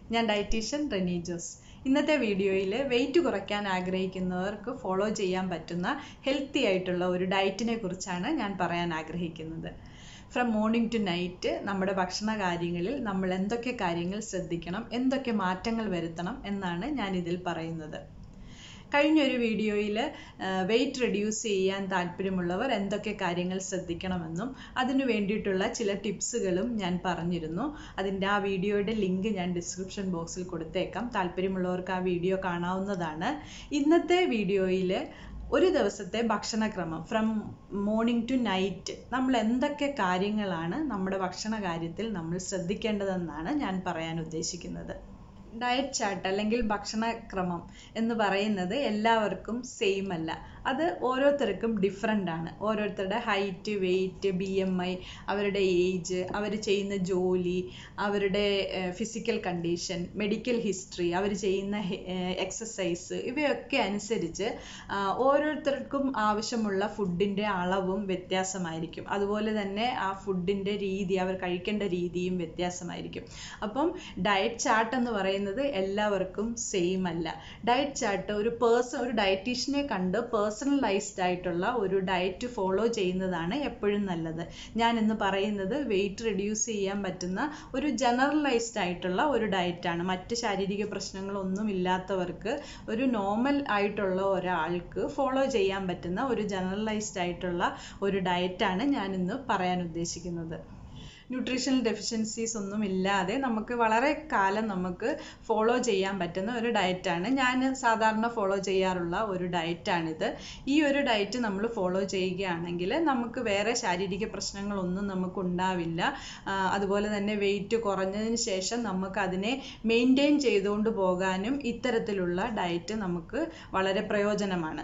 ഞാൻ ഡയറ്റീഷ്യൻ റെനി ജോസ് ഇന്നത്തെ വീഡിയോയിൽ വെയിറ്റ് കുറയ്ക്കാൻ ആഗ്രഹിക്കുന്നവർക്ക് ഫോളോ ചെയ്യാൻ പറ്റുന്ന ഹെൽത്തി ആയിട്ടുള്ള ഒരു ഡയറ്റിനെ കുറിച്ചാണ് ഞാൻ പറയാൻ ആഗ്രഹിക്കുന്നത് ഫ്രം മോർണിംഗ് ടു നൈറ്റ് നമ്മുടെ ഭക്ഷണ കാര്യങ്ങളിൽ നമ്മൾ എന്തൊക്കെ കാര്യങ്ങൾ ശ്രദ്ധിക്കണം എന്തൊക്കെ മാറ്റങ്ങൾ വരുത്തണം എന്നാണ് ഞാൻ ഇതിൽ പറയുന്നത് കഴിഞ്ഞൊരു വീഡിയോയിൽ വെയിറ്റ് റെഡ്യൂസ് ചെയ്യാൻ താല്പര്യമുള്ളവർ എന്തൊക്കെ കാര്യങ്ങൾ ശ്രദ്ധിക്കണമെന്നും അതിനു വേണ്ടിയിട്ടുള്ള ചില ടിപ്സുകളും ഞാൻ പറഞ്ഞിരുന്നു അതിൻ്റെ ആ വീഡിയോയുടെ ലിങ്ക് ഞാൻ ഡിസ്ക്രിപ്ഷൻ ബോക്സിൽ കൊടുത്തേക്കാം താല്പര്യമുള്ളവർക്ക് ആ വീഡിയോ കാണാവുന്നതാണ് ഇന്നത്തെ വീഡിയോയിൽ ഒരു ദിവസത്തെ ഭക്ഷണക്രമം ഫ്രം മോർണിംഗ് ടു നൈറ്റ് നമ്മൾ എന്തൊക്കെ കാര്യങ്ങളാണ് നമ്മുടെ ഭക്ഷണ കാര്യത്തിൽ നമ്മൾ ശ്രദ്ധിക്കേണ്ടതെന്നാണ് ഞാൻ പറയാൻ ഉദ്ദേശിക്കുന്നത് ഡയറ്റ് ചാർട്ട് അല്ലെങ്കിൽ ഭക്ഷണക്രമം എന്ന് പറയുന്നത് എല്ലാവർക്കും സെയിം അല്ല അത് ഓരോരുത്തർക്കും ഡിഫറെൻ്റ് ആണ് ഓരോരുത്തരുടെ height weight B M I അവരുടെ ഏജ് അവർ ചെയ്യുന്ന ജോലി അവരുടെ ഫിസിക്കൽ കണ്ടീഷൻ മെഡിക്കൽ ഹിസ്റ്ററി അവർ ചെയ്യുന്ന എക്സസൈസ് ഇവയൊക്കെ അനുസരിച്ച് ഓരോരുത്തർക്കും ആവശ്യമുള്ള ഫുഡിൻ്റെ അളവും വ്യത്യാസമായിരിക്കും അതുപോലെ തന്നെ ആ ഫുഡിൻ്റെ രീതി അവർ കഴിക്കേണ്ട രീതിയും വ്യത്യാസമായിരിക്കും അപ്പം ഡയറ്റ് ചാർട്ട് എന്ന് പറയുന്നത് എല്ലാവർക്കും സെയിം അല്ല ഡയറ്റ് ചാർട്ട് ഒരു പേഴ്സൺ ഒരു ഡയറ്റീഷ്യനെ കണ്ട് പേഴ്സണലൈസ്ഡ് ആയിട്ടുള്ള ഒരു ഡയറ്റ് ഫോളോ ചെയ്യുന്നതാണ് എപ്പോഴും നല്ലത് ഞാൻ ഇന്ന് പറയുന്നത് വെയിറ്റ് റെഡ്യൂസ് ചെയ്യാൻ പറ്റുന്ന ഒരു ജനറലൈസ്ഡ് ആയിട്ടുള്ള ഒരു ഡയറ്റാണ് മറ്റ് ശാരീരിക പ്രശ്നങ്ങളൊന്നും ഇല്ലാത്തവർക്ക് ഒരു നോർമൽ ആയിട്ടുള്ള ഒരാൾക്ക് ഫോളോ ചെയ്യാൻ പറ്റുന്ന ഒരു ജനറലൈസ്ഡ് ആയിട്ടുള്ള ഒരു ഡയറ്റാണ് ഞാൻ ഇന്ന് പറയാൻ ഉദ്ദേശിക്കുന്നത് ന്യൂട്രീഷണൽ ഡെഫിഷ്യൻസീസ് ഒന്നും ഇല്ലാതെ നമുക്ക് വളരെ കാലം നമുക്ക് ഫോളോ ചെയ്യാൻ പറ്റുന്ന ഒരു ഡയറ്റാണ് ഞാൻ സാധാരണ ഫോളോ ചെയ്യാറുള്ള ഒരു ഡയറ്റാണിത് ഈ ഒരു ഡയറ്റ് നമ്മൾ ഫോളോ ചെയ്യുകയാണെങ്കിൽ നമുക്ക് വേറെ ശാരീരിക പ്രശ്നങ്ങളൊന്നും നമുക്ക് ഉണ്ടാവില്ല അതുപോലെ തന്നെ വെയിറ്റ് കുറഞ്ഞതിന് ശേഷം നമുക്ക് അതിനെ മെയിൻറ്റെയിൻ ചെയ്തുകൊണ്ട് പോകാനും ഇത്തരത്തിലുള്ള ഡയറ്റ് നമുക്ക് വളരെ പ്രയോജനമാണ്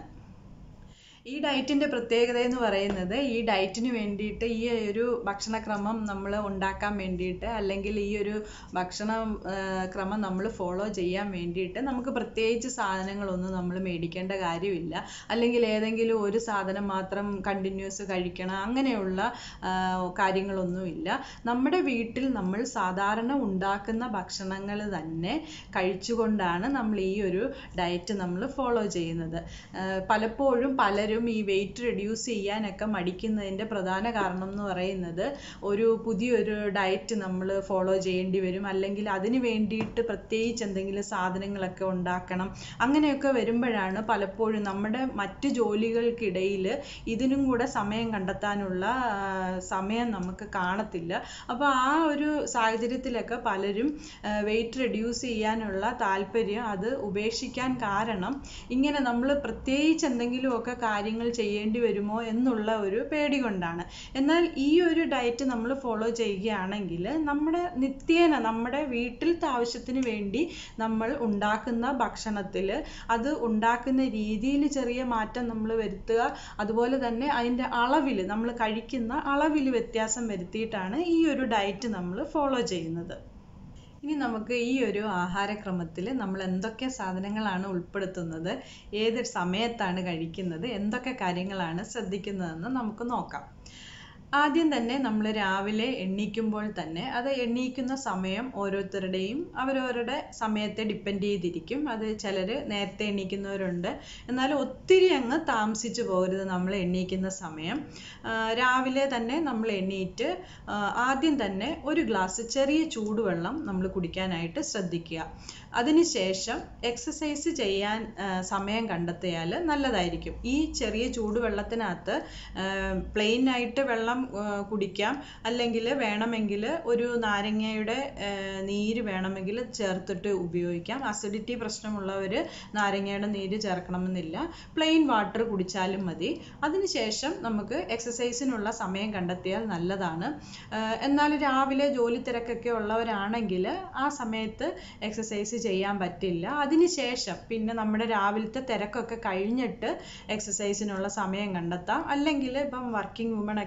ഈ ഡയറ്റിൻ്റെ പ്രത്യേകത എന്ന് പറയുന്നത് ഈ ഡയറ്റിന് വേണ്ടിയിട്ട് ഈ ഒരു ഭക്ഷണക്രമം നമ്മൾ ഉണ്ടാക്കാൻ വേണ്ടിയിട്ട് അല്ലെങ്കിൽ ഈ ഒരു ഭക്ഷണ ക്രമം നമ്മൾ ഫോളോ ചെയ്യാൻ വേണ്ടിയിട്ട് നമുക്ക് പ്രത്യേകിച്ച് സാധനങ്ങളൊന്നും നമ്മൾ മേടിക്കേണ്ട കാര്യമില്ല അല്ലെങ്കിൽ ഏതെങ്കിലും ഒരു സാധനം മാത്രം കണ്ടിന്യൂസ് കഴിക്കണം അങ്ങനെയുള്ള കാര്യങ്ങളൊന്നുമില്ല നമ്മുടെ വീട്ടിൽ നമ്മൾ സാധാരണ ഉണ്ടാക്കുന്ന ഭക്ഷണങ്ങൾ തന്നെ കഴിച്ചുകൊണ്ടാണ് നമ്മൾ ഈ ഒരു ഡയറ്റ് നമ്മൾ ഫോളോ ചെയ്യുന്നത് പലപ്പോഴും പലരും പലരും ഈ വെയിറ്റ് റെഡ്യൂസ് ചെയ്യാനൊക്കെ മടിക്കുന്നതിൻ്റെ പ്രധാന കാരണം എന്ന് പറയുന്നത് ഒരു പുതിയൊരു ഡയറ്റ് നമ്മൾ ഫോളോ ചെയ്യേണ്ടി വരും അല്ലെങ്കിൽ അതിന് വേണ്ടിയിട്ട് പ്രത്യേകിച്ച് എന്തെങ്കിലും സാധനങ്ങളൊക്കെ ഉണ്ടാക്കണം അങ്ങനെയൊക്കെ വരുമ്പോഴാണ് പലപ്പോഴും നമ്മുടെ മറ്റ് ജോലികൾക്കിടയിൽ ഇതിനും കൂടെ സമയം കണ്ടെത്താനുള്ള സമയം നമുക്ക് കാണത്തില്ല അപ്പോൾ ആ ഒരു സാഹചര്യത്തിലൊക്കെ പലരും വെയിറ്റ് റെഡ്യൂസ് ചെയ്യാനുള്ള താല്പര്യം അത് ഉപേക്ഷിക്കാൻ കാരണം ഇങ്ങനെ നമ്മൾ പ്രത്യേകിച്ച് എന്തെങ്കിലുമൊക്കെ കാര്യങ്ങൾ ചെയ്യേണ്ടി വരുമോ എന്നുള്ള ഒരു പേടി കൊണ്ടാണ് എന്നാൽ ഈ ഒരു ഡയറ്റ് നമ്മൾ ഫോളോ ചെയ്യുകയാണെങ്കിൽ നമ്മുടെ നിത്യേന നമ്മുടെ വീട്ടിലത്തെ ആവശ്യത്തിന് വേണ്ടി നമ്മൾ ഉണ്ടാക്കുന്ന ഭക്ഷണത്തിൽ അത് ഉണ്ടാക്കുന്ന രീതിയിൽ ചെറിയ മാറ്റം നമ്മൾ വരുത്തുക അതുപോലെ തന്നെ അതിൻ്റെ അളവിൽ നമ്മൾ കഴിക്കുന്ന അളവിൽ വ്യത്യാസം വരുത്തിയിട്ടാണ് ഈ ഒരു ഡയറ്റ് നമ്മൾ ഫോളോ ചെയ്യുന്നത് ഇനി നമുക്ക് ഈ ഒരു ആഹാരക്രമത്തിൽ നമ്മൾ എന്തൊക്കെ സാധനങ്ങളാണ് ഉൾപ്പെടുത്തുന്നത് ഏത് സമയത്താണ് കഴിക്കുന്നത് എന്തൊക്കെ കാര്യങ്ങളാണ് ശ്രദ്ധിക്കുന്നതെന്ന് നമുക്ക് നോക്കാം ആദ്യം തന്നെ നമ്മൾ രാവിലെ എണ്ണീക്കുമ്പോൾ തന്നെ അത് എണ്ണീക്കുന്ന സമയം ഓരോരുത്തരുടെയും അവരവരുടെ സമയത്തെ ഡിപ്പെൻഡ് ചെയ്തിരിക്കും അത് ചിലർ നേരത്തെ എണ്ണീക്കുന്നവരുണ്ട് എന്നാൽ ഒത്തിരി അങ്ങ് താമസിച്ചു പോകരുത് നമ്മൾ എണ്ണീക്കുന്ന സമയം രാവിലെ തന്നെ നമ്മൾ എണ്ണീറ്റ് ആദ്യം തന്നെ ഒരു ഗ്ലാസ് ചെറിയ ചൂടുവെള്ളം നമ്മൾ കുടിക്കാനായിട്ട് ശ്രദ്ധിക്കുക അതിനുശേഷം എക്സസൈസ് ചെയ്യാൻ സമയം കണ്ടെത്തിയാൽ നല്ലതായിരിക്കും ഈ ചെറിയ ചൂടുവെള്ളത്തിനകത്ത് പ്ലെയിൻ ആയിട്ട് വെള്ളം കുടിക്കാം അല്ലെങ്കിൽ വേണമെങ്കിൽ ഒരു നാരങ്ങയുടെ നീര് വേണമെങ്കിൽ ചേർത്തിട്ട് ഉപയോഗിക്കാം അസിഡിറ്റി പ്രശ്നമുള്ളവർ നാരങ്ങയുടെ നീര് ചേർക്കണമെന്നില്ല പ്ലെയിൻ വാട്ടർ കുടിച്ചാലും മതി അതിനുശേഷം നമുക്ക് എക്സസൈസിനുള്ള സമയം കണ്ടെത്തിയാൽ നല്ലതാണ് എന്നാൽ രാവിലെ ജോലി തിരക്കൊക്കെ ഉള്ളവരാണെങ്കിൽ ആ സമയത്ത് എക്സസൈസ് ചെയ്യാൻ പറ്റില്ല അതിനുശേഷം പിന്നെ നമ്മുടെ രാവിലത്തെ തിരക്കൊക്കെ കഴിഞ്ഞിട്ട് എക്സസൈസിനുള്ള സമയം കണ്ടെത്താം അല്ലെങ്കിൽ ഇപ്പം വർക്കിംഗ് വുമൺ ഒക്കെ ആണെങ്കിൽ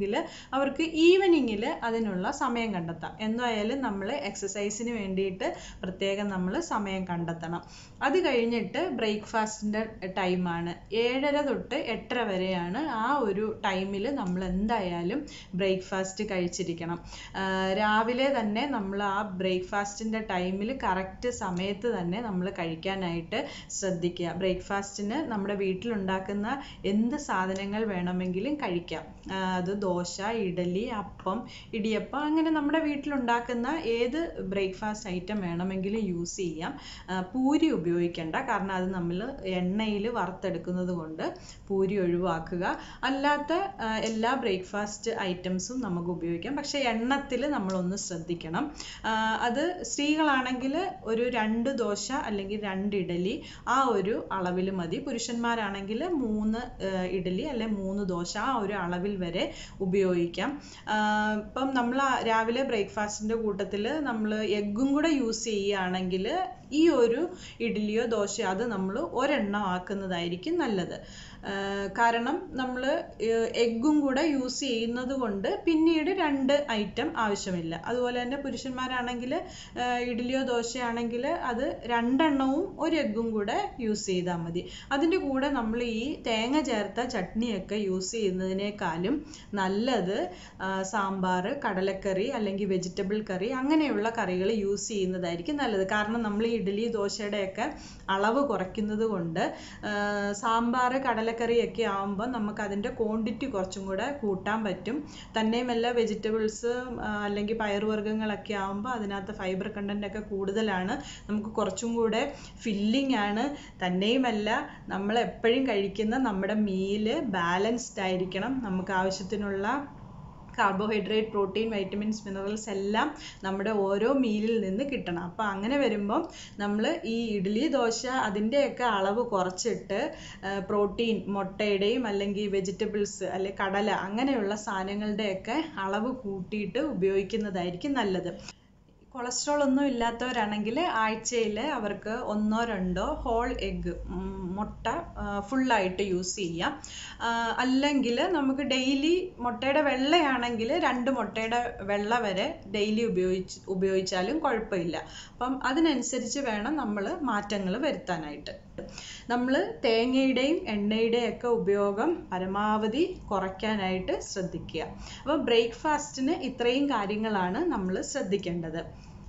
ആണെങ്കിൽ അവർക്ക് ഈവനിങ്ങിൽ അതിനുള്ള സമയം കണ്ടെത്താം എന്തായാലും നമ്മൾ എക്സസൈസിന് വേണ്ടിയിട്ട് പ്രത്യേകം നമ്മൾ സമയം കണ്ടെത്തണം അത് കഴിഞ്ഞിട്ട് ബ്രേക്ക്ഫാസ്റ്റിൻ്റെ ടൈമാണ് ഏഴര തൊട്ട് എട്ടര വരെയാണ് ആ ഒരു ടൈമിൽ നമ്മൾ എന്തായാലും ബ്രേക്ക്ഫാസ്റ്റ് കഴിച്ചിരിക്കണം ആ, രാവിലെ തന്നെ നമ്മൾ ആ ബ്രേക്ക്ഫാസ്റ്റിൻ്റെ ടൈമിൽ കറക്റ്റ് സമയത്ത് തന്നെ നമ്മൾ കഴിക്കാനായിട്ട് ശ്രദ്ധിക്കുക ബ്രേക്ക്ഫാസ്റ്റിന് നമ്മുടെ വീട്ടിലുണ്ടാക്കുന്ന എന്ത് സാധനങ്ങൾ വേണമെങ്കിലും കഴിക്കാം ആ, അത് ദോശ ഇഡലി അപ്പം ഇടിയപ്പം അങ്ങനെ നമ്മുടെ വീട്ടിലുണ്ടാക്കുന്ന ഏത് ബ്രേക്ക്ഫാസ്റ്റ് ഐറ്റം വേണമെങ്കിലും യൂസ് ചെയ്യാം ആ, പൂരി ഉപയോഗിക്കേണ്ട കാരണം അത് നമ്മൾ എണ്ണയിൽ വറുത്തെടുക്കുന്നത് കൊണ്ട് പൂരി ഒഴിവാക്കുക അല്ലാത്ത ആ, എല്ലാ ബ്രേക്ക്ഫാസ്റ്റ് ഐറ്റംസും നമുക്ക് ഉപയോഗിക്കാം പക്ഷേ എണ്ണത്തിൽ നമ്മളൊന്ന് ശ്രദ്ധിക്കണം ആ, അത് സ്ത്രീകളാണെങ്കിൽ ഒരു രണ്ട് ദോശ അല്ലെങ്കിൽ രണ്ട് ഇഡലി ആ ഒരു അളവിൽ മതി പുരുഷന്മാരാണെങ്കിൽ മൂന്ന് ആ, ഇഡലി അല്ലെ മൂന്ന് ദോശ ആ ഒരു അളവിൽ വരെ ഉപയോഗിക്കാം ആ, ഇപ്പം നമ്മൾ രാവിലെ ബ്രേക്ക്ഫാസ്റ്റിൻ്റെ കൂട്ടത്തിൽ നമ്മൾ എഗ്ഗും കൂടെ യൂസ് ചെയ്യുകയാണെങ്കിൽ ഈ ഒരു ഇഡ്ഡലിയോ ദോശയോ അത് നമ്മൾ ഒരെണ്ണം ആക്കുന്നതായിരിക്കും നല്ലത് ആ, കാരണം നമ്മൾ എഗ്ഗും കൂടെ യൂസ് ചെയ്യുന്നത് കൊണ്ട് പിന്നീട് രണ്ട് ഐറ്റം ആവശ്യമില്ല അതുപോലെ തന്നെ പുരുഷന്മാരാണെങ്കിൽ ഇഡ്ഡലിയോ ദോശയാണെങ്കിൽ അത് രണ്ടെണ്ണവും ഒരു എഗ്ഗും കൂടെ യൂസ് ചെയ്താൽ മതി അതിൻ്റെ കൂടെ നമ്മൾ ഈ തേങ്ങ ചേർത്ത ചട്നിയൊക്കെ യൂസ് ചെയ്യുന്നതിനേക്കാളും നല്ലത് ആ, സാമ്പാർ കടലക്കറി അല്ലെങ്കിൽ വെജിറ്റബിൾ കറി അങ്ങനെയുള്ള കറികൾ യൂസ് ചെയ്യുന്നതായിരിക്കും നല്ലത് കാരണം നമ്മൾ ഈ ഇഡ്ഡലി ദോശയുടെയൊക്കെ അളവ് കുറയ്ക്കുന്നത് കൊണ്ട് ആ, സാമ്പാർ കടലക്കറിയൊക്കെ ആകുമ്പോൾ നമുക്ക് അതിൻ്റെ ക്വാണ്ടിറ്റി കുറച്ചും കൂടെ കൂട്ടാൻ പറ്റും തന്നെയുമല്ല വെജിറ്റബിൾസ് അല്ലെങ്കിൽ പയറുവർഗ്ഗങ്ങളൊക്കെ ആകുമ്പോൾ അതിനകത്ത് ഫൈബർ കണ്ടന്റ് ഒക്കെ കൂടുതലാണ് നമുക്ക് കുറച്ചും കൂടെ ഫില്ലിംഗ് ആണ് തന്നെയുമല്ല നമ്മൾ എപ്പോഴും കഴിക്കുന്ന നമ്മുടെ മീല് ബാലൻസ്ഡ് ആയിരിക്കണം നമുക്ക് ആവശ്യത്തിനുള്ള കാർബോഹൈഡ്രേറ്റ് പ്രോട്ടീൻ വൈറ്റമിൻസ് മിനറൽസ് എല്ലാം നമ്മുടെ ഓരോ മീലിൽ നിന്ന് കിട്ടണം അപ്പോൾ അങ്ങനെ വരുമ്പം നമ്മൾ ഈ ഇഡ്ഡലി ദോശ അതിൻ്റെയൊക്കെ അളവ് കുറച്ചിട്ട് പ്രോട്ടീൻ മുട്ടയുടെയും അല്ലെങ്കിൽ വെജിറ്റബിൾസ് അല്ലെങ്കിൽ കടല അങ്ങനെയുള്ള സാധനങ്ങളുടെയൊക്കെ അളവ് കൂട്ടിയിട്ട് ഉപയോഗിക്കുന്നതായിരിക്കും നല്ലത് കൊളസ്ട്രോൾ ഒന്നും ഇല്ലാത്തവരാണെങ്കിൽ ആഴ്ചയിൽ അവർക്ക് ഒന്നോ രണ്ടോ ഹോൾ എഗ്ഗ് മുട്ട ഫുള്ളായിട്ട് യൂസ് ചെയ്യാം അല്ലെങ്കിൽ നമുക്ക് ഡെയിലി മുട്ടയുടെ വെള്ളയാണെങ്കിൽ രണ്ട് മുട്ടയുടെ വെള്ള വരെ ഡെയിലി ഉപയോഗിച്ച് ഉപയോഗിച്ചാലും കുഴപ്പമില്ല അപ്പം അതിനനുസരിച്ച് വേണം നമ്മൾ മാറ്റങ്ങൾ വരുത്താനായിട്ട് നമ്മൾ തേങ്ങയുടെയും എണ്ണയുടെയും ഒക്കെ ഉപയോഗം പരമാവധി കുറയ്ക്കാനായിട്ട് ശ്രദ്ധിക്കുക അപ്പോൾ ബ്രേക്ക്ഫാസ്റ്റിന് ഇത്രയും കാര്യങ്ങളാണ് നമ്മൾ ശ്രദ്ധിക്കേണ്ടത്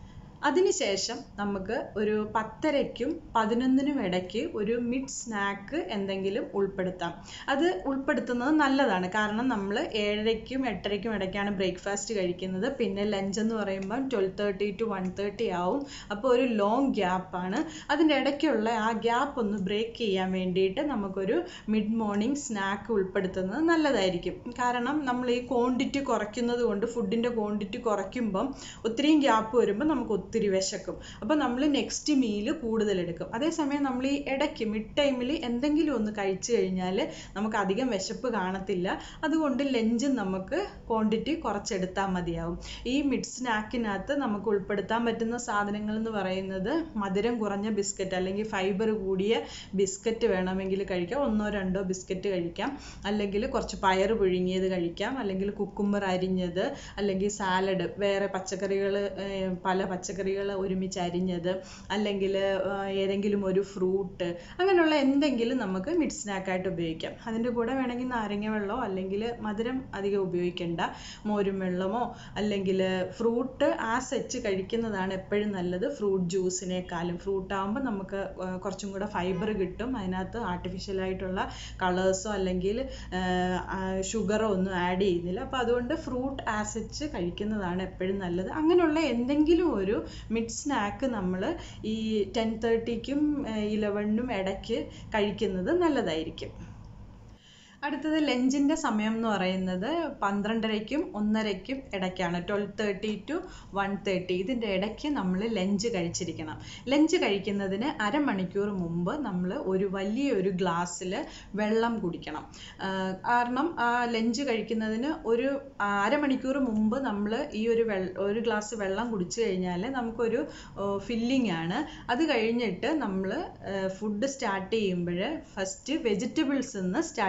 അതിനുശേഷം നമുക്ക് ഒരു പത്തരയ്ക്കും പതിനൊന്നിനും ഇടയ്ക്ക് ഒരു മിഡ് സ്നാക്ക് എന്തെങ്കിലും ഉൾപ്പെടുത്താം അത് ഉൾപ്പെടുത്തുന്നത് നല്ലതാണ് കാരണം നമ്മൾ ഏഴരയ്ക്കും എട്ടരയ്ക്കും ഇടയ്ക്കാണ് ബ്രേക്ക്ഫാസ്റ്റ് കഴിക്കുന്നത് പിന്നെ ലഞ്ച് എന്ന് പറയുമ്പോൾ twelve thirty to one thirty ആവും അപ്പോൾ ഒരു ലോങ് ഗ്യാപ്പാണ് അതിൻ്റെ ഇടയ്ക്കുള്ള ആ ഗ്യാപ്പ് ഒന്ന് ബ്രേക്ക് ചെയ്യാൻ വേണ്ടിയിട്ട് നമുക്കൊരു മിഡ് മോർണിംഗ് സ്നാക്ക് ഉൾപ്പെടുത്തുന്നത് നല്ലതായിരിക്കും കാരണം നമ്മൾ ഈ ക്വാണ്ടിറ്റി കുറയ്ക്കുന്നത് കൊണ്ട് ഫുഡിൻ്റെ ക്വാണ്ടിറ്റി കുറയ്ക്കുമ്പം ഒത്തിരിയും ഗ്യാപ്പ് വരുമ്പോൾ നമുക്ക് ഒത്തിരി വിശക്കും അപ്പോൾ നമ്മൾ നെക്സ്റ്റ് മീല് കൂടുതൽ എടുക്കും അതേസമയം നമ്മൾ ഈ ഇടയ്ക്ക് മിഡ് ടൈമിൽ എന്തെങ്കിലും ഒന്ന് കഴിച്ചു കഴിഞ്ഞാൽ നമുക്ക് അധികം വിശപ്പ് കാണത്തില്ല അതുകൊണ്ട് ലഞ്ചും നമുക്ക് ക്വാണ്ടിറ്റി കുറച്ചെടുത്താൽ മതിയാവും ഈ മിഡ് സ്നാക്കിനകത്ത് നമുക്ക് ഉൾപ്പെടുത്താൻ പറ്റുന്ന സാധനങ്ങൾ എന്ന് പറയുന്നത് മധുരം കുറഞ്ഞ ബിസ്ക്കറ്റ് അല്ലെങ്കിൽ ഫൈബർ കൂടിയ ബിസ്ക്കറ്റ് വേണമെങ്കിൽ കഴിക്കാം ഒന്നോ രണ്ടോ ബിസ്ക്കറ്റ് കഴിക്കാം അല്ലെങ്കിൽ കുറച്ച് പയർ പുഴുങ്ങിയത് കഴിക്കാം അല്ലെങ്കിൽ കുക്കുമ്പർ അരിഞ്ഞത് അല്ലെങ്കിൽ സാലഡ് വേറെ പച്ചക്കറികൾ പല പച്ചക്കറികൾ ഒരുമിച്ച് അരിഞ്ഞത് അല്ലെങ്കിൽ ഏതെങ്കിലും ഒരു ഫ്രൂട്ട് അങ്ങനെയുള്ള എന്തെങ്കിലും നമുക്ക് മിഡ് സ്നാക്കായിട്ട് ഉപയോഗിക്കാം അതിൻ്റെ കൂടെ വേണമെങ്കിൽ നാരങ്ങ വെള്ളമോ അല്ലെങ്കിൽ മധുരം അധികം ഉപയോഗിക്കേണ്ട മോരും വെള്ളമോ അല്ലെങ്കിൽ ഫ്രൂട്ട് ആ സെച്ച് കഴിക്കുന്നതാണ് എപ്പോഴും നല്ലത് ഫ്രൂട്ട് ജ്യൂസിനേക്കാളും ഫ്രൂട്ട് ആകുമ്പോൾ നമുക്ക് ആ, കുറച്ചും കൂടെ ഫൈബർ കിട്ടും അതിനകത്ത് artificial ആയിട്ടുള്ള കളേഴ്സോ അല്ലെങ്കിൽ ഷുഗറോ ഒന്നും ആഡ് ചെയ്യുന്നില്ല അപ്പോൾ അതുകൊണ്ട് ഫ്രൂട്ട് ആസെറ്റ്സ് കഴിക്കുന്നതാണ് എപ്പോഴും നല്ലത് അങ്ങനെയുള്ള എന്തെങ്കിലും ഒരു മിഡ് സ്നാക്ക് നമ്മൾ ഈ ടെൻ തേർട്ടിക്കും ഇലവണിനും ഇടയ്ക്ക് കഴിക്കുന്നത് നല്ലതായിരിക്കും അടുത്തത് ലഞ്ചിൻ്റെ സമയം എന്ന് പറയുന്നത് പന്ത്രണ്ടരയ്ക്കും ഒന്നരയ്ക്കും ഇടയ്ക്കാണ് twelve thirty to one thirty ഇതിൻ്റെ ഇടയ്ക്ക് നമ്മൾ ലഞ്ച് കഴിച്ചിരിക്കണം ലഞ്ച് കഴിക്കുന്നതിന് അരമണിക്കൂർ മുമ്പ് നമ്മൾ ഒരു വലിയ ഒരു ഗ്ലാസ്സിൽ വെള്ളം കുടിക്കണം ആ, കാരണം ആ ലഞ്ച് കഴിക്കുന്നതിന് ഒരു ആ, അരമണിക്കൂർ മുമ്പ് നമ്മൾ ഈ ഒരു വെൾ ഒരു ഗ്ലാസ് വെള്ളം കുടിച്ചു കഴിഞ്ഞാൽ നമുക്കൊരു ഫില്ലിംഗ് ആണ് അത് കഴിഞ്ഞിട്ട് നമ്മൾ ഫുഡ് സ്റ്റാർട്ട് ചെയ്യുമ്പോൾ ഫസ്റ്റ് വെജിറ്റബിൾസ് നിന്ന് സ്റ്റാർട്ട് ചെയ്യുക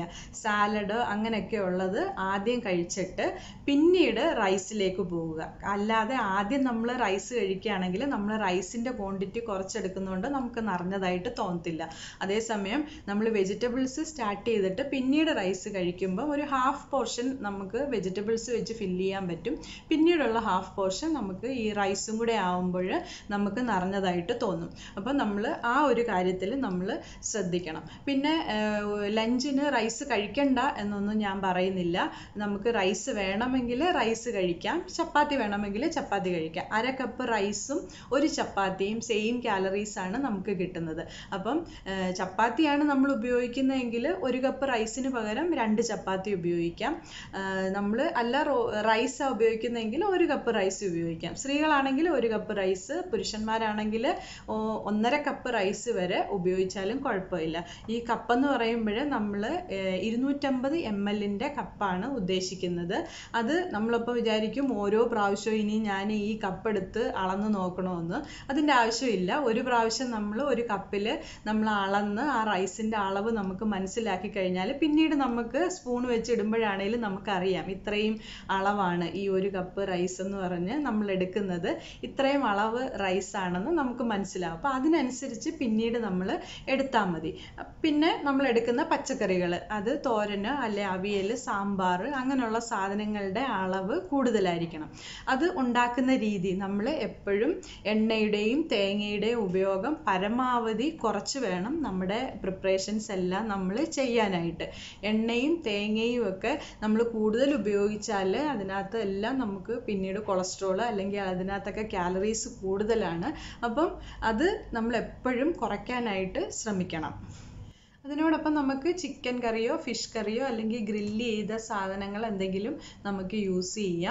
സാലഡ് അങ്ങനെയൊക്കെ ഉള്ളത് ആദ്യം കഴിച്ചിട്ട് പിന്നീട് റൈസിലേക്ക് പോവുക അല്ലാതെ ആദ്യം നമ്മൾ റൈസ് കഴിക്കുകയാണെങ്കിൽ നമ്മൾ റൈസിൻ്റെ ക്വാണ്ടിറ്റി കുറച്ചെടുക്കുന്നതുകൊണ്ട് നമുക്ക് നിറഞ്ഞതായിട്ട് തോന്നത്തില്ല അതേസമയം നമ്മൾ വെജിറ്റബിൾസ് സ്റ്റാർട്ട് ചെയ്തിട്ട് പിന്നീട് റൈസ് കഴിക്കുമ്പോൾ ഒരു ഹാഫ് പോർഷൻ നമുക്ക് വെജിറ്റബിൾസ് വെച്ച് ഫില്ല് ചെയ്യാൻ പറ്റും പിന്നീടുള്ള ഹാഫ് പോർഷൻ നമുക്ക് ഈ റൈസും കൂടെ ആവുമ്പോൾ നമുക്ക് നിറഞ്ഞതായിട്ട് തോന്നും അപ്പോൾ നമ്മൾ ആ ഒരു കാര്യത്തിൽ നമ്മൾ ശ്രദ്ധിക്കണം പിന്നെ ലഞ്ചിന് റൈസ് കഴിക്കണ്ട എന്നൊന്നും ഞാൻ പറയുന്നില്ല നമുക്ക് റൈസ് വേണമെങ്കിൽ റൈസ് കഴിക്കാം ചപ്പാത്തി വേണമെങ്കിൽ ചപ്പാത്തി കഴിക്കാം അര കപ്പ് റൈസും ഒരു ചപ്പാത്തിയും സെയിം കാലറീസ് ആണ് നമുക്ക് കിട്ടുന്നത് അപ്പം ചപ്പാത്തിയാണ് നമ്മൾ ഉപയോഗിക്കുന്നതെങ്കിൽ ഒരു കപ്പ് റൈസിന് പകരം രണ്ട് ചപ്പാത്തി ഉപയോഗിക്കാം നമ്മൾ അല്ല റൈസാണ് ഉപയോഗിക്കുന്നതെങ്കിൽ ഒരു കപ്പ് റൈസ് ഉപയോഗിക്കാം സ്ത്രീകളാണെങ്കിൽ ഒരു കപ്പ് റൈസ് പുരുഷന്മാരാണെങ്കിൽ ഒന്നര കപ്പ് റൈസ് വരെ ഉപയോഗിച്ചാലും കുഴപ്പമില്ല ഈ കപ്പ് എന്ന് പറയുമ്പോൾ നമ്മൾ ഇരുന്നൂറ്റമ്പത് എം എല്ലിൻ്റെ കപ്പാണ് ഉദ്ദേശിക്കുന്നത് അത് നമ്മളിപ്പോൾ വിചാരിക്കും ഓരോ പ്രാവശ്യവും ഇനി ഞാൻ ഈ കപ്പ് എടുത്ത് അളന്ന് നോക്കണമെന്ന് അതിൻ്റെ ആവശ്യമില്ല ഒരു പ്രാവശ്യം നമ്മൾ ഒരു കപ്പിൽ നമ്മൾ അളന്ന് ആ റൈസിൻ്റെ അളവ് നമുക്ക് മനസ്സിലാക്കി കഴിഞ്ഞാൽ പിന്നീട് നമുക്ക് സ്പൂൺ വെച്ച് ഇടുമ്പോഴാണേലും നമുക്കറിയാം ഇത്രയും അളവാണ് ഈ ഒരു കപ്പ് റൈസ് എന്ന് പറഞ്ഞ് നമ്മൾ എടുക്കുന്നത് ഇത്രയും അളവ് റൈസ് ആണെന്ന് നമുക്ക് മനസ്സിലാവും അപ്പോൾ അതിനനുസരിച്ച് പിന്നീട് നമ്മൾ എടുത്താൽ മതി പിന്നെ നമ്മൾ എടുക്കുന്ന പച്ചക്കറികൾ അത് തോരന് അല്ലെ അവിയൽ സാമ്പാർ അങ്ങനെയുള്ള സാധനങ്ങളുടെ അളവ് കൂടുതലായിരിക്കണം അത് ഉണ്ടാക്കുന്ന രീതി നമ്മൾ എപ്പോഴും എണ്ണയുടെയും തേങ്ങയുടെയും ഉപയോഗം പരമാവധി കുറച്ച് വേണം നമ്മുടെ പ്രിപ്പറേഷൻസ് എല്ലാം നമ്മൾ ചെയ്യാനായിട്ട് എണ്ണയും തേങ്ങയും ഒക്കെ നമ്മൾ കൂടുതൽ ഉപയോഗിച്ചാൽ അതിനകത്ത് എല്ലാം നമുക്ക് പിന്നീട് കൊളസ്ട്രോൾ അല്ലെങ്കിൽ അതിനകത്തൊക്കെ കാലറീസ് കൂടുതലാണ് അപ്പം അത് നമ്മൾ എപ്പോഴും കുറയ്ക്കാനായിട്ട് ശ്രമിക്കണം അതിനോടൊപ്പം നമുക്ക് ചിക്കൻ കറിയോ ഫിഷ് കറിയോ അല്ലെങ്കിൽ ഗ്രില്ല് ചെയ്ത സാധനങ്ങൾ എന്തെങ്കിലും നമുക്ക് യൂസ് ചെയ്യാം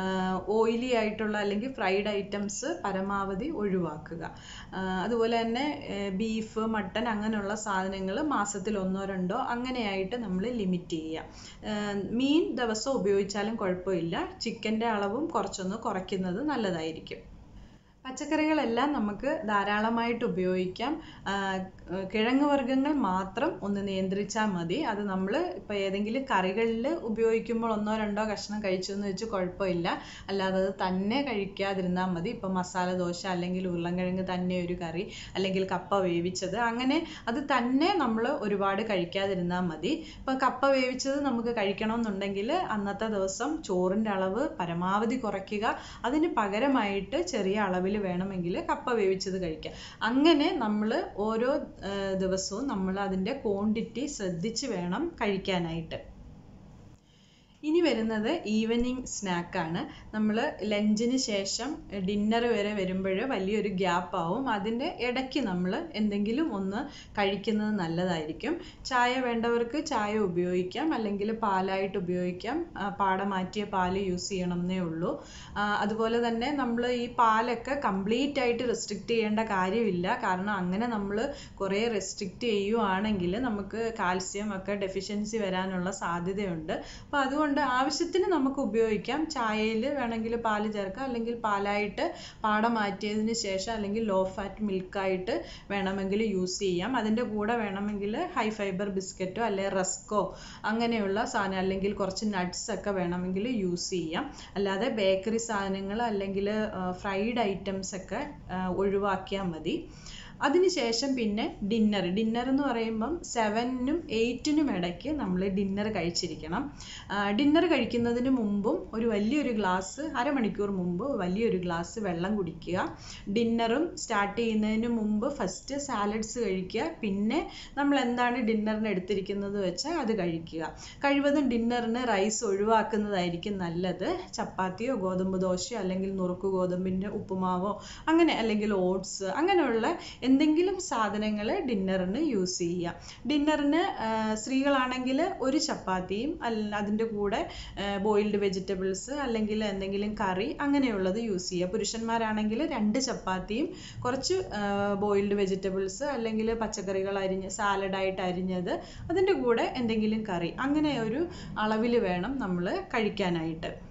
ഓയിലി ആയിട്ടുള്ള അല്ലെങ്കിൽ ഫ്രൈഡ് ഐറ്റംസ് പരമാവധി ഒഴിവാക്കുക അതുപോലെ തന്നെ ബീഫ് മട്ടൻ അങ്ങനെയുള്ള സാധനങ്ങൾ മാസത്തിൽ ഒന്നോ രണ്ടോ അങ്ങനെയായിട്ട് നമ്മൾ ലിമിറ്റ് ചെയ്യുക മീൻ ദിവസം ഉപയോഗിച്ചാലും കുഴപ്പമില്ല ചിക്കൻ്റെ അളവും കുറച്ചൊന്ന് കുറയ്ക്കുന്നത് നല്ലതായിരിക്കും പച്ചക്കറികളെല്ലാം നമുക്ക് ധാരാളമായിട്ട് ഉപയോഗിക്കാം കിഴങ്ങ് വർഗ്ഗങ്ങൾ മാത്രം ഒന്ന് നിയന്ത്രിച്ചാൽ മതി അത് നമ്മൾ ഇപ്പോൾ ഏതെങ്കിലും കറികളിൽ ഉപയോഗിക്കുമ്പോൾ ഒന്നോ രണ്ടോ കഷ്ണം കഴിച്ചു എന്ന് വെച്ച് കുഴപ്പമില്ല അല്ലാതെ അത് തന്നെ കഴിക്കാതിരുന്നാൽ മതി ഇപ്പോൾ മസാല ദോശ അല്ലെങ്കിൽ ഉരുളൻകിഴങ്ങ് തന്നെ ഒരു കറി അല്ലെങ്കിൽ കപ്പ വേവിച്ചത് അങ്ങനെ അത് തന്നെ നമ്മൾ ഒരുപാട് കഴിക്കാതിരുന്നാൽ മതി ഇപ്പോൾ കപ്പ വേവിച്ചത് നമുക്ക് കഴിക്കണമെന്നുണ്ടെങ്കിൽ അന്നത്തെ ദിവസം ചോറിൻ്റെ അളവ് പരമാവധി കുറയ്ക്കുക അതിന് പകരമായിട്ട് ചെറിയ അളവിൽ വേണമെങ്കിൽ കപ്പ വേവിച്ചത് കഴിക്കാം അങ്ങനെ നമ്മൾ ഓരോ ദിവസവും നമ്മൾ അതിൻ്റെ ക്വാണ്ടിറ്റി ശ്രദ്ധിച്ച് വേണം കഴിക്കാനായിട്ട് ഇനി വരുന്നത് ഈവനിങ് സ്നാക്കാണ് നമ്മൾ ലഞ്ചിന് ശേഷം ഡിന്നർ വരെ വരുമ്പോൾ വലിയൊരു ഗ്യാപ്പ് ആവും അതിൻ്റെ ഇടയ്ക്ക് നമ്മൾ എന്തെങ്കിലും ഒന്ന് കഴിക്കുന്നത് നല്ലതായിരിക്കും ചായ വേണ്ടവർക്ക് ചായ ഉപയോഗിക്കാം അല്ലെങ്കിൽ പാലായിട്ട് ഉപയോഗിക്കാം പാട മാറ്റിയ പാല് യൂസ് ചെയ്യണം എന്നേ ഉള്ളൂ അതുപോലെ തന്നെ നമ്മൾ ഈ പാലൊക്കെ കംപ്ലീറ്റ് ആയിട്ട് റെസ്ട്രിക്റ്റ് ചെയ്യേണ്ട കാര്യമില്ല കാരണം അങ്ങനെ നമ്മൾ കുറേ റെസ്ട്രിക്റ്റ് ചെയ്യുവാണെങ്കിൽ നമുക്ക് കാൽസ്യം ഒക്കെ ഡെഫിഷ്യൻസി വരാനുള്ള സാധ്യതയുണ്ട് അപ്പോൾ അതുകൊണ്ട് ആവശ്യത്തിന് നമുക്ക് ഉപയോഗിക്കാം ചായയിൽ വേണമെങ്കിൽ പാല് ചേർക്കാം അല്ലെങ്കിൽ പാലായിട്ട് പാട മാറ്റിയതിന് ശേഷം അല്ലെങ്കിൽ ലോ ഫാറ്റ് മിൽക്കായിട്ട് വേണമെങ്കിൽ യൂസ് ചെയ്യാം അതിൻ്റെ കൂടെ വേണമെങ്കിൽ ഹൈ ഫൈബർ ബിസ്ക്കറ്റോ അല്ലെങ്കിൽ റസ്കോ അങ്ങനെയുള്ള സാധനം അല്ലെങ്കിൽ കുറച്ച് നട്ട്സ് ഒക്കെ വേണമെങ്കിൽ യൂസ് ചെയ്യാം അല്ലാതെ ബേക്കറി സാധനങ്ങൾ അല്ലെങ്കിൽ ഫ്രൈഡ് ഐറ്റംസ് ഒക്കെ ഒഴിവാക്കിയാൽ മതി അതിനുശേഷം പിന്നെ ഡിന്നർ ഡിന്നർ എന്ന് പറയുമ്പം സെവനും എയ്റ്റിനും ഇടയ്ക്ക് നമ്മൾ ഡിന്നർ കഴിച്ചിരിക്കണം ഡിന്നർ കഴിക്കുന്നതിന് മുമ്പും ഒരു വലിയൊരു ഗ്ലാസ് അരമണിക്കൂർ മുമ്പ് വലിയൊരു ഗ്ലാസ് വെള്ളം കുടിക്കുക ഡിന്നറും സ്റ്റാർട്ട് ചെയ്യുന്നതിന് മുമ്പ് ഫസ്റ്റ് സാലഡ്സ് കഴിക്കുക പിന്നെ നമ്മൾ എന്താണ് ഡിന്നറിന് എടുത്തിരിക്കുന്നത് വെച്ചാൽ അത് കഴിക്കുക കഴിവതും ഡിന്നറിന് റൈസ് ഒഴിവാക്കുന്നതായിരിക്കും നല്ലത് ചപ്പാത്തിയോ ഗോതമ്പ് ദോശയോ അല്ലെങ്കിൽ നുറുക്ക് ഗോതമ്പിൻ്റെ ഉപ്പുമാവോ അങ്ങനെ അല്ലെങ്കിൽ ഓട്സ് അങ്ങനെയുള്ള എന്തെങ്കിലും സാധനങ്ങൾ ഡിന്നറിന് യൂസ് ചെയ്യുക ഡിന്നറിന് സ്ത്രീകളാണെങ്കിൽ ഒരു ചപ്പാത്തിയും അല്ല അതിൻ്റെ കൂടെ ബോയിൽഡ് വെജിറ്റബിൾസ് അല്ലെങ്കിൽ എന്തെങ്കിലും കറി അങ്ങനെയുള്ളത് യൂസ് ചെയ്യുക പുരുഷന്മാരാണെങ്കിൽ രണ്ട് ചപ്പാത്തിയും കുറച്ച് ബോയിൽഡ് വെജിറ്റബിൾസ് അല്ലെങ്കിൽ പച്ചക്കറികൾ അരിഞ്ഞ് സാലഡായിട്ട് അരിഞ്ഞത് അതിൻ്റെ കൂടെ എന്തെങ്കിലും കറി അങ്ങനെ ഒരു അളവിൽ വേണം നമ്മൾ കഴിക്കാനായിട്ട്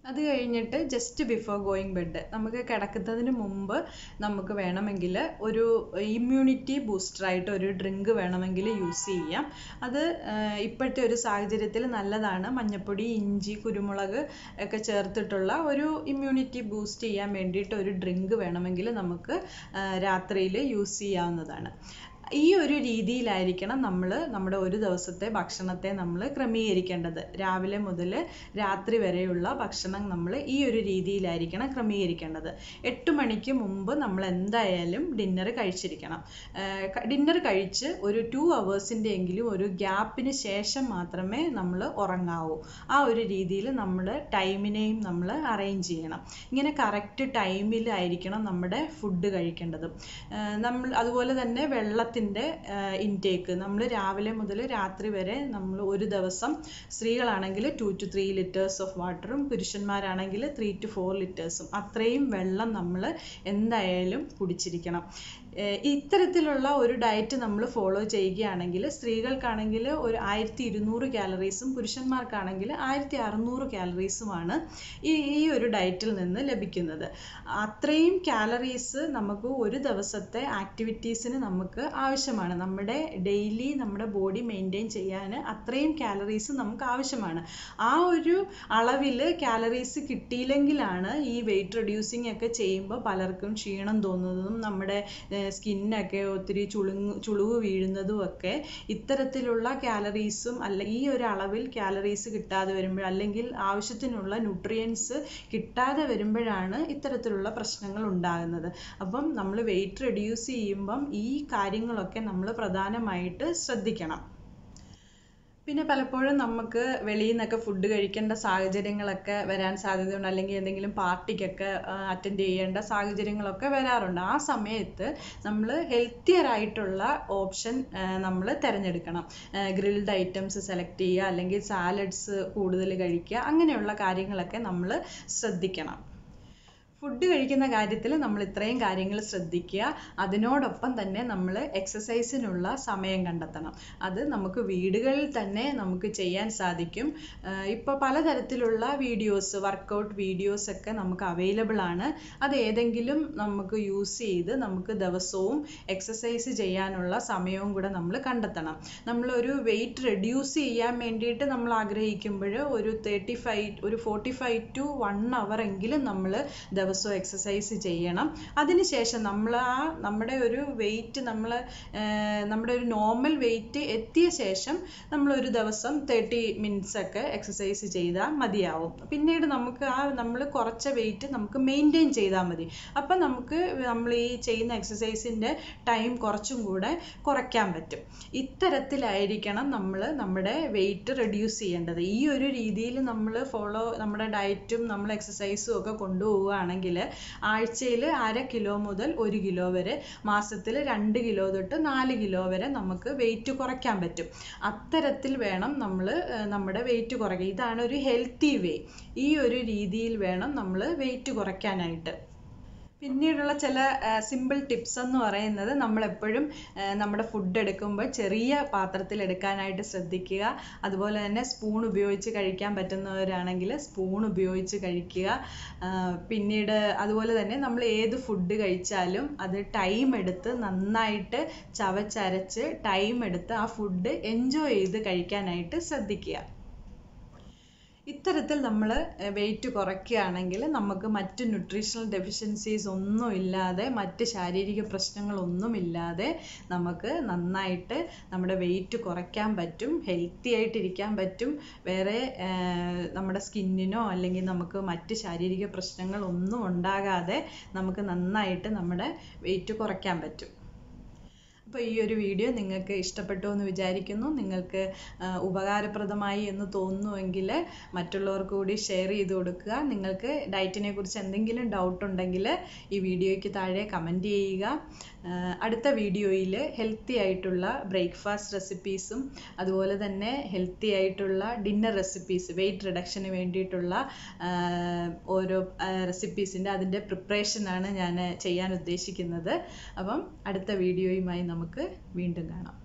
അത് കഴിഞ്ഞിട്ട് ജസ്റ്റ് ബിഫോർ ഗോയിങ് ബെഡ് നമുക്ക് കിടക്കുന്നതിന് മുമ്പ് നമുക്ക് വേണമെങ്കിൽ ഒരു ഇമ്മ്യൂണിറ്റി ബൂസ്റ്ററായിട്ട് ഒരു ഡ്രിങ്ക് വേണമെങ്കിൽ യൂസ് ചെയ്യാം അത് ഇപ്പോഴത്തെ ഒരു സാഹചര്യത്തിൽ നല്ലതാണ് മഞ്ഞൾപ്പൊടി ഇഞ്ചി കുരുമുളക് ഒക്കെ ചേർത്തിട്ടുള്ള ഒരു ഇമ്മ്യൂണിറ്റി ബൂസ്റ്റ് ചെയ്യാൻ വേണ്ടിയിട്ട് ഒരു ഡ്രിങ്ക് വേണമെങ്കിൽ നമുക്ക് രാത്രിയിൽ യൂസ് ചെയ്യാവുന്നതാണ് ഈ ഒരു രീതിയിലായിരിക്കണം നമ്മൾ നമ്മുടെ ഒരു ദിവസത്തെ ഭക്ഷണത്തെ നമ്മൾ ക്രമീകരിക്കേണ്ടത് രാവിലെ മുതൽ രാത്രി വരെയുള്ള ഭക്ഷണം നമ്മൾ ഈ ഒരു രീതിയിലായിരിക്കണം ക്രമീകരിക്കേണ്ടത് എട്ട് മണിക്ക് മുമ്പ് നമ്മൾ എന്തായാലും ഡിന്നർ കഴിച്ചിരിക്കണം ഡിന്നർ കഴിച്ച് ഒരു ടു അവേഴ്സിൻ്റെ എങ്കിലും ഒരു ഗ്യാപ്പിന് ശേഷം മാത്രമേ നമ്മൾ ഉറങ്ങാവൂ ആ ഒരു രീതിയിൽ നമ്മുടെ ടൈമിനെയും നമ്മൾ അറേഞ്ച് ചെയ്യണം ഇങ്ങനെ കറക്റ്റ് ടൈമിലായിരിക്കണം നമ്മുടെ ഫുഡ് കഴിക്കേണ്ടത് നമ്മൾ അതുപോലെ തന്നെ വെള്ളത്തിന് വെള്ളത്തിൻ്റെ ഇൻടേക്ക് നമ്മൾ രാവിലെ മുതൽ രാത്രി വരെ നമ്മൾ ഒരു ദിവസം സ്ത്രീകളാണെങ്കിൽ two to three litres of വാട്ടറും പുരുഷന്മാരാണെങ്കിൽ ത്രീ ടു ഫോർ ലിറ്റേഴ്സും അത്രയും വെള്ളം നമ്മൾ എന്തായാലും കുടിച്ചിരിക്കണം ഇത്തരത്തിലുള്ള ഒരു ഡയറ്റ് നമ്മൾ ഫോളോ ചെയ്യുകയാണെങ്കിൽ സ്ത്രീകൾക്കാണെങ്കിൽ ഒരു ആയിരത്തി ഇരുന്നൂറ് കാലറീസും പുരുഷന്മാർക്കാണെങ്കിൽ ആയിരത്തി അറുന്നൂറ് കാലറീസുമാണ് ഈ ഈ ഒരു ഡയറ്റിൽ നിന്ന് ലഭിക്കുന്നത് അത്രയും കാലറീസ് നമുക്ക് ഒരു ദിവസത്തെ ആക്ടിവിറ്റീസിന് നമുക്ക് ആവശ്യമാണ് നമ്മുടെ ഡെയിലി നമ്മുടെ ബോഡി മെയിൻറ്റെയിൻ ചെയ്യാൻ അത്രയും കാലറീസ് നമുക്ക് ആവശ്യമാണ് ആ ഒരു അളവിൽ കാലറീസ് കിട്ടിയില്ലെങ്കിലാണ് ഈ വെയിറ്റ് റെഡ്യൂസിങ് ഒക്കെ ചെയ്യുമ്പോൾ പലർക്കും ക്ഷീണം തോന്നുന്നതും നമ്മുടെ സ്കിന്നൊക്കെ ഒത്തിരി ചുളുങ്ങ് ചുളിവ് വീഴുന്നതും ഒക്കെ ഇത്തരത്തിലുള്ള കാലറീസും അല്ല ഈ ഒരു അളവിൽ കാലറീസ് കിട്ടാതെ വരുമ്പോൾ അല്ലെങ്കിൽ ആവശ്യത്തിനുള്ള ന്യൂട്രിയൻസ് കിട്ടാതെ വരുമ്പോഴാണ് ഇത്തരത്തിലുള്ള പ്രശ്നങ്ങൾ ഉണ്ടാകുന്നത് അപ്പം നമ്മൾ വെയിറ്റ് റെഡ്യൂസ് ചെയ്യുമ്പം ഈ കാര്യങ്ങളൊക്കെ നമ്മൾ പ്രധാനമായിട്ട് ശ്രദ്ധിക്കണം പിന്നെ പലപ്പോഴും നമുക്ക് വെളിയിൽ നിന്നൊക്കെ ഫുഡ് കഴിക്കേണ്ട സാഹചര്യങ്ങളൊക്കെ വരാൻ സാധ്യതയുണ്ട് അല്ലെങ്കിൽ എന്തെങ്കിലും പാർട്ടിക്കൊക്കെ അറ്റൻഡ് ചെയ്യേണ്ട സാഹചര്യങ്ങളൊക്കെ വരാറുണ്ട് ആ സമയത്ത് നമ്മൾ ഹെൽത്തിയർ ആയിട്ടുള്ള ഓപ്ഷൻ നമ്മൾ തിരഞ്ഞെടുക്കണം ഗ്രിൽഡ് ഐറ്റംസ് സെലക്ട് ചെയ്യുക അല്ലെങ്കിൽ സാലഡ്സ് കൂടുതൽ കഴിക്കുക അങ്ങനെയുള്ള കാര്യങ്ങളൊക്കെ നമ്മൾ ശ്രദ്ധിക്കണം ഫുഡ് കഴിക്കുന്ന കാര്യത്തിൽ നമ്മൾ ഇത്രയും കാര്യങ്ങൾ ശ്രദ്ധിക്കുക അതിനോടൊപ്പം തന്നെ നമ്മൾ എക്സസൈസിനുള്ള സമയം കണ്ടെത്തണം അത് നമുക്ക് വീടുകളിൽ തന്നെ നമുക്ക് ചെയ്യാൻ സാധിക്കും ഇപ്പോൾ പലതരത്തിലുള്ള വീഡിയോസ് വർക്കൗട്ട് വീഡിയോസ് ഒക്കെ നമുക്ക് അവൈലബിൾ ആണ് അത് ഏതെങ്കിലും നമുക്ക് യൂസ് ചെയ്ത് നമുക്ക് ദിവസവും എക്സസൈസ് ചെയ്യാനുള്ള സമയവും കൂടെ നമ്മൾ കണ്ടെത്തണം നമ്മളൊരു വെയിറ്റ് റെഡ്യൂസ് ചെയ്യാൻ വേണ്ടിയിട്ട് നമ്മൾ ആഗ്രഹിക്കുമ്പോൾ ഒരു തേർട്ടി ഫൈവ് ഒരു forty five to one hour എങ്കിലും നമ്മൾ ദിവസവും എക്സസൈസ് ചെയ്യണം അതിനുശേഷം നമ്മൾ ആ നമ്മുടെ ഒരു വെയിറ്റ് നമ്മൾ നമ്മുടെ ഒരു നോർമൽ വെയിറ്റ് എത്തിയ ശേഷം നമ്മൾ ഒരു ദിവസം തേർട്ടി മിനിറ്റ്സ് ഒക്കെ എക്സസൈസ് ചെയ്താൽ മതിയാവും പിന്നീട് നമുക്ക് ആ നമ്മൾ കുറച്ച വെയിറ്റ് നമുക്ക് മെയിൻറ്റെയിൻ ചെയ്താൽ മതി അപ്പം നമുക്ക് നമ്മൾ ഈ ചെയ്യുന്ന എക്സസൈസിൻ്റെ ടൈം കുറച്ചും കൂടെ കുറയ്ക്കാൻ പറ്റും ഇത്തരത്തിലായിരിക്കണം നമ്മൾ നമ്മുടെ വെയിറ്റ് റെഡ്യൂസ് ചെയ്യേണ്ടത് ഈ ഒരു രീതിയിൽ നമ്മൾ ഫോളോ നമ്മുടെ ഡയറ്റും നമ്മൾ എക്സസൈസും ഒക്കെ കൊണ്ടുപോവുകയാണെങ്കിൽ ആഴ്ചയിൽ അര കിലോ മുതൽ ഒരു കിലോ വരെ മാസത്തിൽ രണ്ട് കിലോ തൊട്ട് നാല് കിലോ വരെ നമുക്ക് വെയിറ്റ് കുറയ്ക്കാൻ പറ്റും അത്തരത്തിൽ വേണം നമ്മൾ നമ്മുടെ വെയിറ്റ് കുറയ്ക്കുക ഇതാണ് ഒരു ഹെൽത്തി വേ ഈ ഒരു രീതിയിൽ വേണം നമ്മൾ വെയിറ്റ് കുറയ്ക്കാനായിട്ട് പിന്നീടുള്ള ചില സിമ്പിൾ ടിപ്സ് എന്ന് പറയുന്നത് നമ്മൾ എപ്പോഴും നമ്മുടെ ഫുഡ് എടുക്കുമ്പോൾ ചെറിയ പാത്രത്തിൽ എടുക്കാനായിട്ട് ശ്രദ്ധിക്കുക അതുപോലെ തന്നെ സ്പൂൺ ഉപയോഗിച്ച് കഴിക്കാൻ പറ്റുന്നവരാണെങ്കിൽ സ്പൂൺ ഉപയോഗിച്ച് കഴിക്കുക പിന്നീട് അതുപോലെ തന്നെ നമ്മൾ ഏത് ഫുഡ് കഴിച്ചാലും അത് ടൈം എടുത്ത് നന്നായിട്ട് ചവച്ചരച്ച് ടൈം എടുത്ത് ആ ഫുഡ് എൻജോയ് ചെയ്ത് കഴിക്കാനായിട്ട് ശ്രദ്ധിക്കുക ഇത്തരത്തിൽ നമ്മൾ വെയിറ്റ് കുറയ്ക്കുകയാണെങ്കിൽ നമുക്ക് മറ്റ് ന്യൂട്രീഷണൽ ഡെഫിഷ്യൻസീസ് ഒന്നും ഇല്ലാതെ മറ്റ് ശാരീരിക പ്രശ്നങ്ങളൊന്നും ഇല്ലാതെ നമുക്ക് നന്നായിട്ട് നമ്മുടെ വെയിറ്റ് കുറയ്ക്കാൻ പറ്റും ഹെൽത്തി ആയിട്ടിരിക്കാൻ പറ്റും വേറെ നമ്മുടെ സ്കിന്നിനോ അല്ലെങ്കിൽ നമുക്ക് മറ്റ് ശാരീരിക പ്രശ്നങ്ങളൊന്നും ഉണ്ടാകാതെ നമുക്ക് നന്നായിട്ട് നമ്മുടെ വെയിറ്റ് കുറയ്ക്കാൻ പറ്റും അപ്പോൾ ഈ ഒരു വീഡിയോ നിങ്ങൾക്ക് ഇഷ്ടപ്പെട്ടു എന്ന് വിചാരിക്കുന്നു നിങ്ങൾക്ക് ഉപകാരപ്രദമായി എന്ന് തോന്നുന്നുവെങ്കിൽ മറ്റുള്ളവർക്ക് കൂടി ഷെയർ ചെയ്ത് കൊടുക്കുക നിങ്ങൾക്ക് ഡയറ്റിനെ കുറിച്ച് എന്തെങ്കിലും ഡൗട്ട് ഉണ്ടെങ്കിൽ ഈ വീഡിയോയ്ക്ക് താഴെ കമൻറ്റ് ചെയ്യുക അടുത്ത വീഡിയോയിൽ ഹെൽത്തി ആയിട്ടുള്ള ബ്രേക്ക്ഫാസ്റ്റ് റെസിപ്പീസും അതുപോലെ തന്നെ ഹെൽത്തി ആയിട്ടുള്ള ഡിന്നർ റെസിപ്പീസ് വെയിറ്റ് റിഡക്ഷന് വേണ്ടിയിട്ടുള്ള ഓരോ റെസിപ്പീസിൻ്റെ അതിൻ്റെ പ്രിപ്പറേഷനാണ് ഞാൻ ചെയ്യാൻ ഉദ്ദേശിക്കുന്നത് അപ്പം അടുത്ത വീഡിയോയുമായി നമുക്ക് വീണ്ടും കാണാം